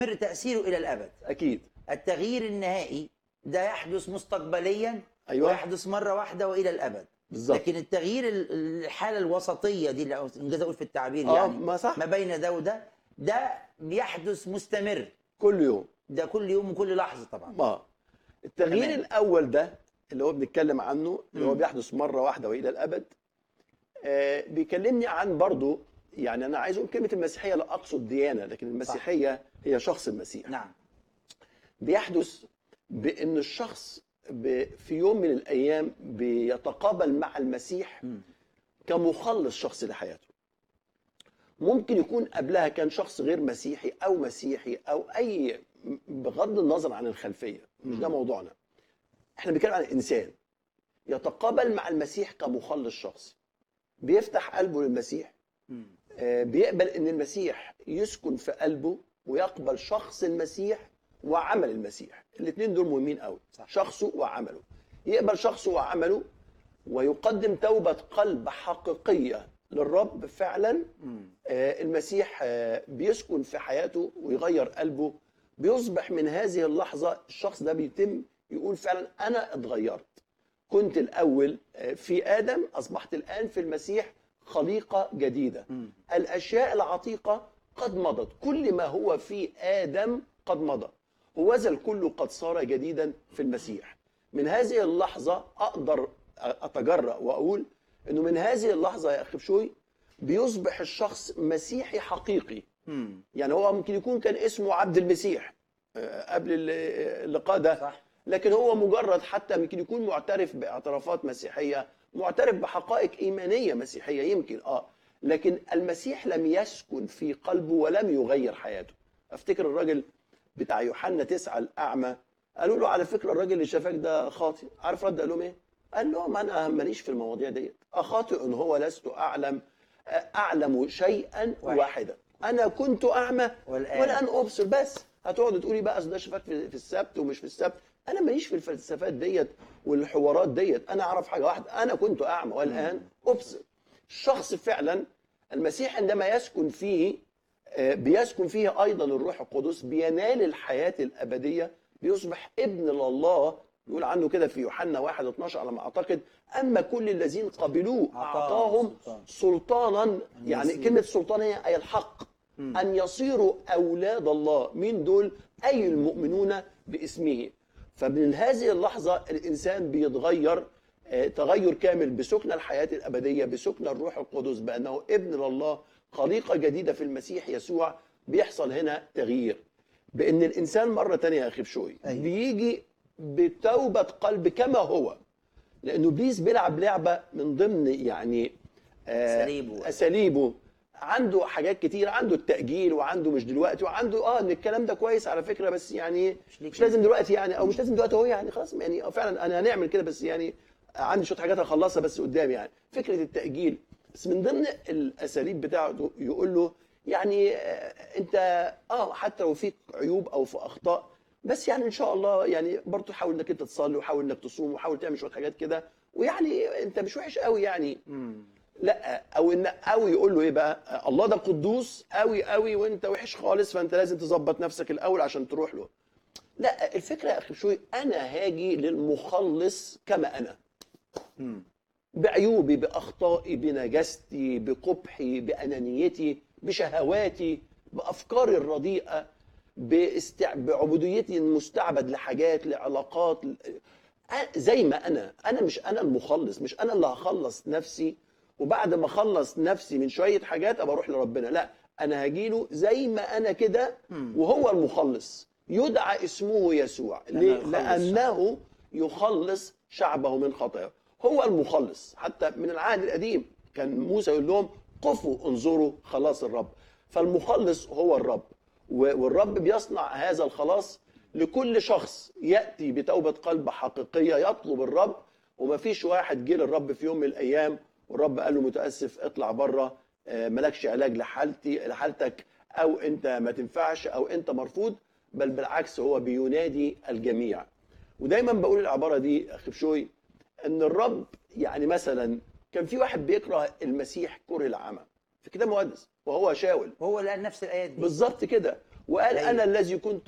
تاثيره الى الابد اكيد التغيير النهائي ده يحدث مستقبليا ايوه ويحدث مره واحده والى الابد بالظبط لكن التغيير ال- الحاله الوسطيه دي اللي انجاز اقول في التعبير اه يعني ما صح ما بين ده وده ده بيحدث مستمر كل يوم ده كل يوم وكل لحظه طبعا اه التغيير تمام. الاول ده اللي هو بنتكلم عنه اللي هو مم. بيحدث مره واحده والى الابد آه بيكلمني عن برضو يعني انا عايز اقول كلمه المسيحيه لا اقصد ديانه لكن المسيحيه هي شخص المسيح نعم بيحدث بان الشخص ب- في يوم من الايام بيتقابل مع المسيح مم. كمخلص شخص لحياته ممكن يكون قبلها كان شخص غير مسيحي او مسيحي او اي بغض النظر عن الخلفيه مش ده مم. موضوعنا احنا بنتكلم عن انسان يتقابل مع المسيح كمخلص شخصي بيفتح قلبه للمسيح مم. آه، بيقبل ان المسيح يسكن في قلبه ويقبل شخص المسيح وعمل المسيح الاثنين دول مهمين قوي صح. شخصه وعمله يقبل شخصه وعمله ويقدم توبة قلب حقيقية للرب فعلا مم. آه، المسيح آه، بيسكن في حياته ويغير قلبه بيصبح من هذه اللحظة الشخص ده بيتم يقول فعلا أنا اتغيرت كنت الأول آه، في آدم أصبحت الآن في المسيح خليقة جديدة مم. الأشياء العتيقة قد مضت كل ما هو في آدم قد مضى وذا الكل قد صار جديدا في المسيح من هذه اللحظة أقدر أتجرأ وأقول أنه من هذه اللحظة يا أخي بشوي بيصبح الشخص مسيحي حقيقي مم. يعني هو ممكن يكون كان اسمه عبد المسيح آه، قبل ال- اللقاء ده صح لكن هو مجرد حتى يمكن يكون معترف باعترافات مسيحيه معترف بحقائق ايمانيه مسيحيه يمكن اه لكن المسيح لم يسكن في قلبه ولم يغير حياته افتكر الراجل بتاع يوحنا تسعة الاعمى قالوا له على فكره الراجل اللي شافك ده خاطئ عارف رد قال لهم ايه قال لهم انا ماليش في المواضيع ديت اخاطئ هو لست اعلم اعلم شيئا واحد. واحدا انا كنت اعمى والآن. والان ابصر بس هتقعد تقولي بقى أصل ده شافك في في السبت ومش في السبت انا ماليش في الفلسفات ديت والحوارات ديت انا اعرف حاجه واحده انا كنت اعمى والان ابصر الشخص فعلا المسيح عندما يسكن فيه آه، بيسكن فيه ايضا الروح القدس بينال الحياه الابديه بيصبح ابن لله يقول عنه كده في يوحنا 1 12 على ما اعتقد اما كل الذين قبلوه اعطاهم سلطان. سلطانا يعني يصيروا. كلمه سلطان هي اي الحق مم. أن يصيروا أولاد الله مين دول أي المؤمنون باسمه فمن هذه اللحظة الإنسان بيتغير آه، تغير كامل بسكن الحياة الأبدية بسكن الروح القدس بأنه ابن لله خليقة جديدة في المسيح يسوع بيحصل هنا تغيير بأن الإنسان مرة تانية يا أخي بشوي أيوة. بيجي بتوبة قلب كما هو لأنه إبليس بيلعب لعبة من ضمن يعني آه، أساليبه. أساليبه عنده حاجات كتير عنده التأجيل وعنده مش دلوقتي وعنده اه ان الكلام ده كويس على فكرة بس يعني مش ليك مش لازم دلوقتي يعني او مش لازم دلوقتي هو يعني خلاص يعني آه فعلا انا هنعمل كده بس يعني عندي شويه حاجات هخلصها بس قدام يعني فكره التاجيل بس من ضمن الاساليب بتاعته يقول له يعني آه، انت اه حتى لو فيك عيوب او في اخطاء بس يعني ان شاء الله يعني برضه حاول انك انت تصلي وحاول انك تصوم وحاول تعمل شويه حاجات كده ويعني انت مش وحش قوي يعني مم. لا او ان او يقول له ايه بقى الله ده قدوس قوي قوي وانت وحش خالص فانت لازم تظبط نفسك الاول عشان تروح له لا الفكره يا اخي شوي انا هاجي للمخلص كما انا مم. بعيوبي باخطائي بنجاستي بقبحي بانانيتي بشهواتي بافكاري الرديئه باستع... بعبوديتي المستعبد لحاجات لعلاقات ل- أ- زي ما انا انا مش انا المخلص مش انا اللي هخلص نفسي وبعد ما اخلص نفسي من شويه حاجات ابقى اروح لربنا لا انا هجيله زي ما انا كده مم. وهو المخلص يدعى اسمه يسوع ليه؟ يخلص لانه يخلص شعبه من خطاياه هو المخلص حتى من العهد القديم كان موسى يقول لهم قفوا انظروا خلاص الرب فالمخلص هو الرب و- والرب بيصنع هذا الخلاص لكل شخص ياتي بتوبه قلب حقيقيه يطلب الرب وما فيش واحد جه للرب في يوم من الايام والرب قال له متاسف اطلع بره آه، مالكش علاج لحالتي لحالتك او انت ما تنفعش او انت مرفوض بل بالعكس هو بينادي الجميع ودايما بقول العباره دي يا اخي بشوي ان الرب يعني مثلا كان في واحد بيكره المسيح كره العمى في كتاب مقدس وهو شاول وهو لقى نفس الايات دي بالظبط كده وقال أيوة. انا الذي كنت